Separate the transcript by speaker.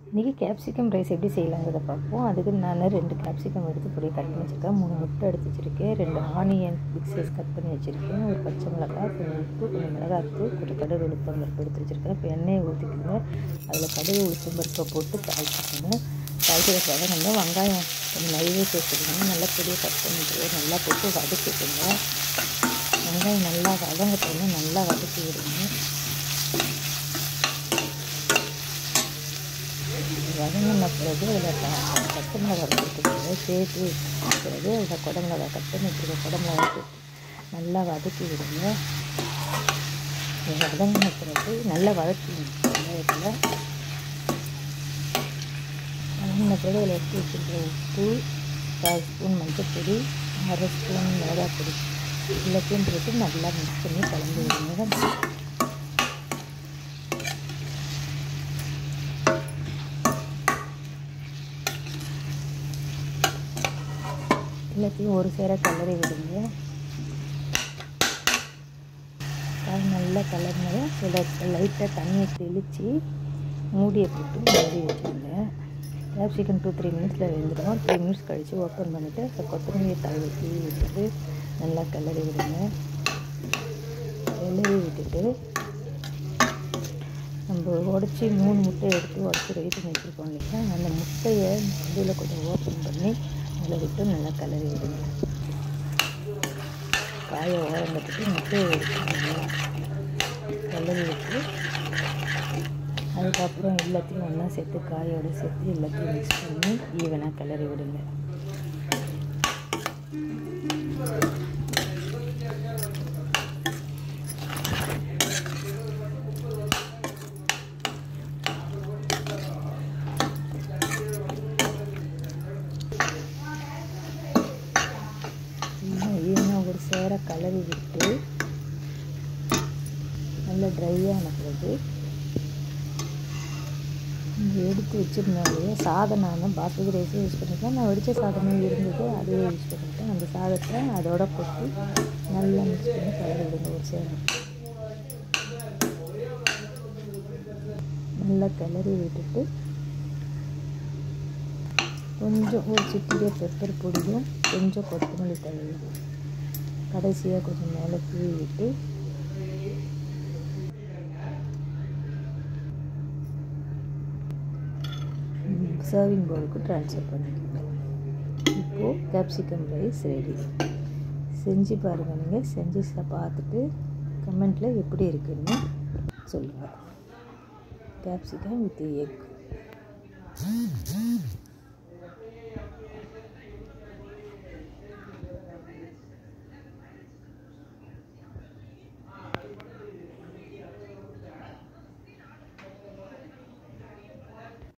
Speaker 1: இன்றைக்கி capsicum rice எப்படி செய்யலாங்கிறத பார்ப்போம் அதுக்கு நான் ரெண்டு கேப்சிகம் எடுத்து பொடி கட் பண்ணி வச்சுருக்கேன் மூணு முட்டை எடுத்து வச்சுருக்கேன் ரெண்டு ஆனியன் பிக் சைஸ் கட் பண்ணி வச்சுருக்கேன் ஒரு பச்சை மிளகாய் கொஞ்சம் உப்பு கொஞ்சம் மிளகாத்தூள் கொஞ்சம் கடுகு உளுத்தம் பருப்பு எடுத்து வச்சுருக்கேன் இப்போ எண்ணெயை ஊற்றிக்கோங்க அதில் கடுகு உளுத்தம் பருப்பை போட்டு தாளிச்சிக்கோங்க தாளிக்கிறதுக்கு வதங்க வெங்காயம் கொஞ்சம் நிறையவே சேர்த்துக்கோங்க நல்லா பொடியை கட் பண்ணிட்டு நல்லா போட்டு வதக்கிக்கோங்க வெங்காயம் நல்லா வதங்கட்டோன்னு நல்லா வதக்கி விடுங்க வதங்கின பிறகு அதில் பச்சை மிளகாய் போட்டுக்கிறது சேர்த்து பிறகு அதில் குடமிளகாய் கட் பண்ணி வச்சுருக்க குடமிளகாய் சேர்த்து நல்லா வதக்கி விடுங்க வதங்கின பிறகு நல்லா வதக்கி வெங்காயத்தில் வதங்கின பிறகு அதில் எடுத்து வச்சுருக்க உப்பு கால் ஸ்பூன் மஞ்சள் பொடி அரை ஸ்பூன் மிளகாய் பொடி எல்லாத்தையும் போட்டு நல்லா மிக்ஸ் பண்ணி கலந்து விடுங்க எல்லாத்தையும் ஒரு சேர கலரி விடுங்க அது நல்லா கலர்னது இதில் லைட்டாக தண்ணியை தெளித்து மூடியை போட்டு மூடி வச்சுருங்க கேப்சிகம் டூ த்ரீ மினிட்ஸில் வெந்துடும் த்ரீ மினிட்ஸ் கழித்து ஓப்பன் பண்ணிவிட்டு அந்த கொத்தமல்லியை தலை தீவி விட்டுட்டு நல்லா கிளறி விடுங்க கிளறி விட்டுட்டு நம்ம உடச்சி மூணு முட்டை எடுத்து உடச்சி ரெடி பண்ணி வச்சுருக்கோம் இல்லையா அந்த முட்டையை இதில் கொஞ்சம் ஓப்பன் பண்ணி அதில் விட்டு நல்லா கிளறி விடுங்க காயை ஓரங்கட்டுட்டு முட்டையை எடுத்து நல்லா கிளறி விட்டு அதுக்கப்புறம் எல்லாத்தையும் ஒன்றா சேர்த்து காயோடு சேர்த்து எல்லாத்தையும் மிக்ஸ் பண்ணி ஈவனாக கிளறி விடுங்க ஈவனாக ஒரு சேர கலரி விட்டு நல்லா ட்ரையான பிறகு எடுத்து வச்சிருந்தாலே சாதம் பாஸ்மதி ரைஸும் யூஸ் பண்ணிக்கலாம் நான் வெடித்த சாதமும் இருந்தது அதையே யூஸ் பண்ணிட்டேன் அந்த சாதத்தை அதோட போட்டு நல்லா மிக்ஸ் பண்ணி கலரி விடுங்க ஒரு சேரம் நல்லா கிளறி விட்டுட்டு கொஞ்சம் ஒரு சிட்டிகை பெப்பர் பொடியும் கொஞ்சம் கொத்தமல்லி தழையும் கடைசியாக கொஞ்சம் மேலே தூவி விட்டு சர்விங் பவுலுக்கு ட்ரான்ஸ்ஃபர் பண்ணிக்கோங்க இப்போது கேப்சிகம் ரைஸ் ரெடி செஞ்சு பாருங்கள் நீங்கள் செஞ்சு பார்த்துட்டு கமெண்ட்டில் எப்படி இருக்குன்னு சொல்லுங்கள் கேப்சிகம் வித் எக்